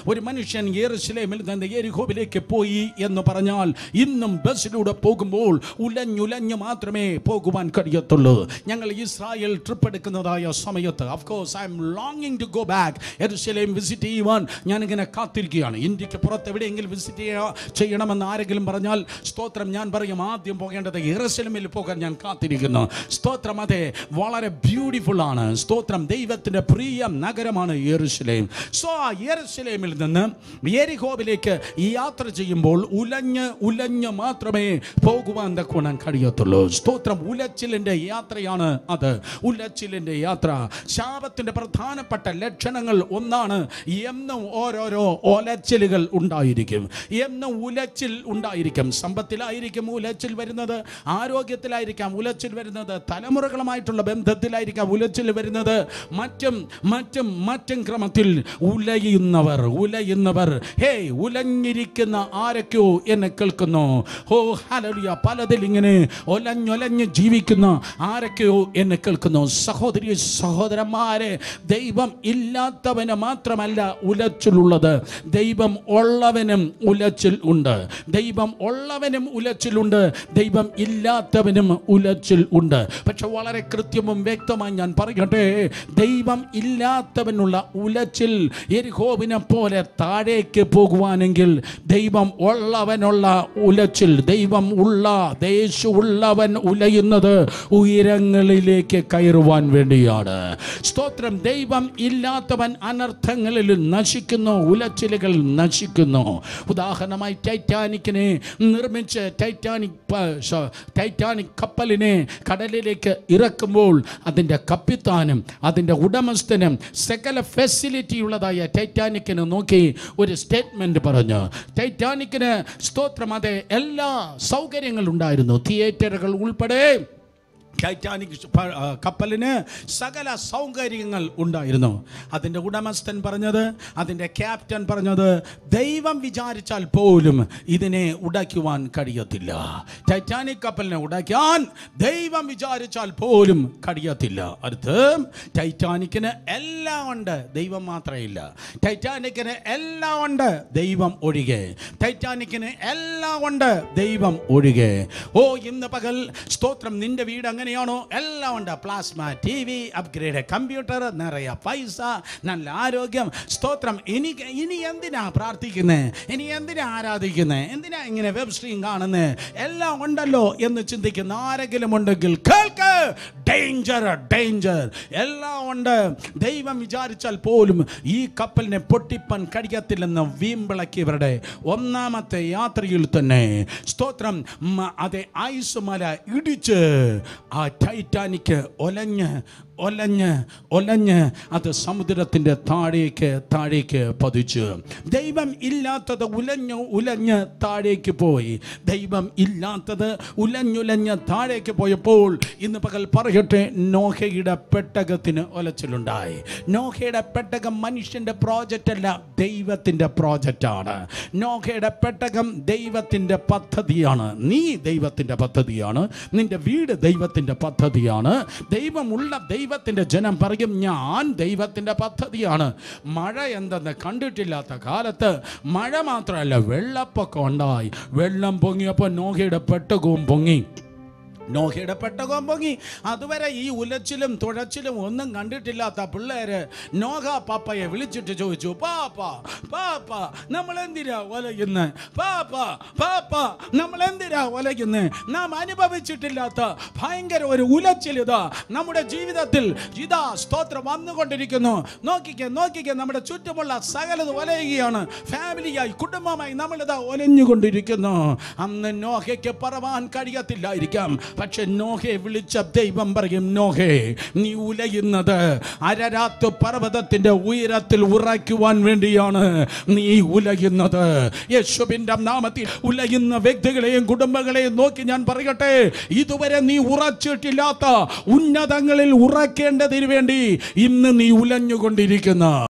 ഒരു മനുഷ്യൻ യെറുശലേമിൽ നിന്ന് എരിഹോവിലേക്ക് പോയി എന്ന് പറഞ്ഞാൽ ഇന്നും ബസ്സിലൂടെ പോകുമ്പോൾ ഉലഞ്ഞുലഞ്ഞ് മാത്രമേ പോകുവാൻ കഴിയത്തുള്ളൂ ഞങ്ങൾ ഇസ്രായേൽ ട്രിപ്പ് എടുക്കുന്നതായ സമയത്ത് അഫ്കോഴ്സ് ഐ എം ലോങ്ങിങ് ടു ഗോ ബാക്ക് എരുശലേം വിസിറ്റ് ചെയ്യുവാൻ ഞാനിങ്ങനെ കാത്തിരിക്കുകയാണ് ഇന്ത്യക്ക് പുറത്ത് എവിടെയെങ്കിലും വിസിറ്റ് ചെയ്യാ ചെയ്യണമെന്ന് ആരെങ്കിലും പറഞ്ഞാൽ സ്തോത്രം ഞാൻ പറയും ആദ്യം പോകേണ്ടത് എറുശലേമിൽ പോകാൻ ഞാൻ കാത്തിരിക്കുന്നു സ്തോത്രം അതെ വളരെ ബ്യൂട്ടിഫുൾ ആണ് സ്തോത്രം ദൈവത്തിൻ്റെ പ്രിയ നഗരമാണ് യെറുശലേം സോ ആ യെറുശലേമിൽ നിന്ന് എരിഹോവിലേക്ക് യാത്ര ചെയ്യുമ്പോൾ ഉലഞ്ഞ് ഉലഞ്ഞ് മാത്രമേ പോകുവാൻ തക്കുവാൻ കഴിയത്തുള്ളൂ സ്തോത്രം ഉലച്ചിലിൻ്റെ യാത്രയാണ് അത് ഉലച്ചിലിൻ്റെ യാത്ര ശാപത്തിൻ്റെ പ്രധാനപ്പെട്ട ലക്ഷണങ്ങൾ ഒന്നാണ് എന്നും ഓരോരോ ഒലച്ചിലുകൾ ഉണ്ടായിരിക്കും എന്നും ഉലച്ചിൽ ഉണ്ടായിരിക്കും സമ്പത്തിലായിരിക്കും ഉലച്ചിൽ വരുന്നത് ആരോഗ്യത്തിലായിരിക്കാം ഉലച്ചിൽ വരുന്നത് തലമുറകളുമായിട്ടുള്ള ബന്ധത്തിലായിരിക്കാം ഉലച്ചിൽ വരുന്നത് മറ്റും മറ്റും മറ്റും ക്രമത്തിൽ ഉലയുന്നവർ ഉലയുന്നവർ ഹേ ഉലഞ്ഞിരിക്കുന്ന ആരൊക്കെയോ എന്നെ കേൾക്കുന്നു ഓ ഹലലിയ പലതിൽ ഇങ്ങനെ ഒലഞ്ഞൊലഞ്ഞ് ജീവിക്കുന്ന ആരൊക്കെയോ എന്നെ കേൾക്കുന്നു സഹോദരി സഹോദരന്മാരെ ദൈവം ഇല്ലാത്തവന് മാത്രമല്ല ഉലച്ചിലുള്ളത് ദൈവം ഉള്ളവനും ഉലച്ചിൽ ഉണ്ട് ദൈവം ഉള്ളവനും ഉലച്ചിലുണ്ട് ദൈവം ഇല്ലാത്തവനും ഉലച്ചിൽ ഉണ്ട് പക്ഷെ വളരെ കൃത്യവും വ്യക്തമായി ഞാൻ പറയട്ടെ ദൈവം ഇല്ലാത്തവനുള്ള ഉലച്ചിൽ എരിഹോവിനെ പോലെ താഴേക്ക് പോകുവാനെങ്കിൽ ദൈവം ഉള്ളവനുള്ള ഉലച്ചിൽ ദൈവം ഉള്ള ദേശു ഉള്ളവൻ ഉലയുന്നത് ഉയരങ്ങളിലേക്ക് കയറുവാൻ വേണ്ടിയാണ് സ്തോത്രം ദൈവം ഇല്ലാത്തവൻ അനർത്ഥങ്ങളിൽ നശിക്കുന്നു ഉലച്ചിലുകൾ നശിക്കുന്നു ഉദാഹരണമായി ടൈറ്റാനിക്കിനെ നിർമ്മിച്ച് ടൈറ്റാനിക് പ- ശ- ടൈറ്റാനിക് കപ്പലിനെ കടലിലേക്ക് ഇറക്കുമ്പോൾ അതിൻ്റെ കപ്പിത്താനും അതിൻ്റെ ഉടമസ്ഥനും സകല ഫെസിലിറ്റി ഉള്ളതായ ടൈറ്റാനിക്കിന് നോക്കി ഒരു സ്റ്റേറ്റ്മെൻറ്റ് പറഞ്ഞു ടൈറ്റാനിക്കിന് സ്തോത്രം അതെ എല്ലാ സൗകര്യങ്ങളും ഉണ്ടായിരുന്നു തിയേറ്ററുകൾ ഉൾപ്പെടെ ടൈറ്റാനിക് പ- ആ, കപ്പലിന് സകല സൗകര്യങ്ങൾ ഉണ്ടായിരുന്നു അതിൻ്റെ ഉടമസ്ഥൻ പറഞ്ഞത് അതിൻ്റെ ക്യാപ്റ്റൻ പറഞ്ഞത് ദൈവം വിചാരിച്ചാൽ പോലും ഇതിനെ ഉടയ്ക്കുവാൻ കഴിയത്തില്ല ടൈറ്റാനിക് കപ്പലിനെ ഉടയ്ക്കാൻ ദൈവം വിചാരിച്ചാൽ പോലും കഴിയത്തില്ല അടുത്ത് ടൈറ്റാനിക്കിന് എല്ലാം ഉണ്ട് ദൈവം മാത്രമില്ല ടൈറ്റാനിക്കിന് എല്ലാം ഉണ്ട് ദൈവം ഒഴികെ ടൈറ്റാനിക്കിന് എല്ലാം ഉണ്ട് ദൈവം ഒഴികെ ഓ ഇന്ന് പകൽ സ്തോത്രം നിന്റെ വീട് അങ്ങനെയാണോ എല്ലാം ഉണ്ട് plasma T V upgrade computer നിറയെ പൈസ നല്ല ആരോഗ്യം സ്തോത്രം ഇനി ഇനി എന്തിനാ പ്രാർത്ഥിക്കുന്നത് ഇനി എന്തിനാ ആരാധിക്കുന്നത് എന്തിനാ ഇങ്ങനെ വെബ് സ്ട്രീം കാണുന്നത് എല്ലാം ഉണ്ടല്ലോ എന്ന് ചിന്തിക്കുന്ന ആരെങ്കിലും ഉണ്ടെങ്കിൽ കേൾക്ക് ഡേഞ്ചർ ഡേഞ്ചർ എല്ലാം ഉണ്ട് ദൈവം വിചാരിച്ചാൽ പോലും ഈ കപ്പലിനെ പൊട്ടിപ്പാൻ കഴിയത്തില്ലെന്ന് വീമ്പിളക്കിയവരുടെ ഒന്നാമത്തെ യാത്രയിൽ തന്നെ സ്തോത്രം മ- അതെ ഐസ് മല ഇടിച്ച് ആ ടൈറ്റാനിക്ക് ഒലഞ്ഞ് ഒലഞ്ഞ് ഒലഞ്ഞ് അത് സമുദ്രത്തിൻ്റെ താഴേക്ക് താഴേക്ക് പതിച്ചു ദൈവം ഇല്ലാത്തത് ഉലഞ്ഞു ഉലഞ്ഞ് താഴേക്ക് പോയി ദൈവം ഇല്ലാത്തത് ഉലഞ്ഞുലഞ്ഞ് താഴേക്ക് പോയപ്പോൾ ഇന്ന് പകൽ പറയട്ടെ നോഹയുടെ പെട്ടകത്തിന് ഒലച്ചിലുണ്ടായി നോഹയുടെ പെട്ടകം മനുഷ്യൻ്റെ പ്രോജക്റ്റ് അല്ല ദൈവത്തിൻ്റെ പ്രോജക്റ്റാണ് നോഹയുടെ പെട്ടകം ദൈവത്തിൻ്റെ പദ്ധതിയാണ് നീ ദൈവത്തിൻ്റെ പദ്ധതിയാണ് നിന്റെ വീട് ദൈവത്തിൻ്റെ പദ്ധതിയാണ് ദൈവമുള്ള ദൈവത്തിൻ്റെ ജനം പറയും ഞാൻ ദൈവത്തിൻ്റെ പദ്ധതിയാണ് മഴ എന്തെന്ന് കണ്ടിട്ടില്ലാത്ത കാലത്ത് മഴ മാത്രമല്ല വെള്ളപ്പൊക്കം ഉണ്ടായി വെള്ളം പൊങ്ങിയപ്പോൾ നോഹയുടെ പെട്ടകവും പൊങ്ങി നോഹയുടെ പെട്ടകവും പൊങ്ങി അതുവരെ ഈ ഉലച്ചിലും തുഴച്ചിലും ഒന്നും കണ്ടിട്ടില്ലാത്ത പിള്ളേര് നോഹ പാപ്പയെ വിളിച്ചിട്ട് ചോദിച്ചു പാപ്പ പാപ്പ നമ്മൾ എന്തിനാ ഒലയുന്ന പാപ്പ പാപ്പ നമ്മൾ എന്തിനാ ഒലയുന്ന നാം അനുഭവിച്ചിട്ടില്ലാത്ത ഭയങ്കര ഒരു ഉലച്ചിൽ ഇതാ നമ്മുടെ ജീവിതത്തിൽ ഇതാ സ്തോത്രം വന്നുകൊണ്ടിരിക്കുന്നു നോക്കിക്കേ നോക്കിക്കേ നമ്മുടെ ചുറ്റുമുള്ള സകലത് ഒലയുകയാണ് ഫാമിലിയായി കുടുംബമായി നമ്മളിതാ ഒലഞ്ഞുകൊണ്ടിരിക്കുന്നു അന്ന് നോഹയ്ക്ക് പറവാൻ കഴിയത്തില്ലായിരിക്കാം പക്ഷെ നോഹയെ വിളിച്ച ദൈവം പറയും നോഹേ നീ ഉലയുന്നത് അരരാത്ത് പർവ്വതത്തിന്റെ ഉയരത്തിൽ ഉറയ്ക്കുവാൻ വേണ്ടിയാണ് നീ ഉലയുന്നത് യേശുവിൻ്റെ നാമത്തിൽ ഉലയുന്ന വ്യക്തികളെയും കുടുംബങ്ങളെയും നോക്കി ഞാൻ പറയട്ടെ ഇതുവരെ നീ ഉറച്ചിട്ടില്ലാത്ത ഉന്നതങ്ങളിൽ ഉറക്കേണ്ടതിന് വേണ്ടി ഇന്ന് നീ ഉലഞ്ഞുകൊണ്ടിരിക്കുന്ന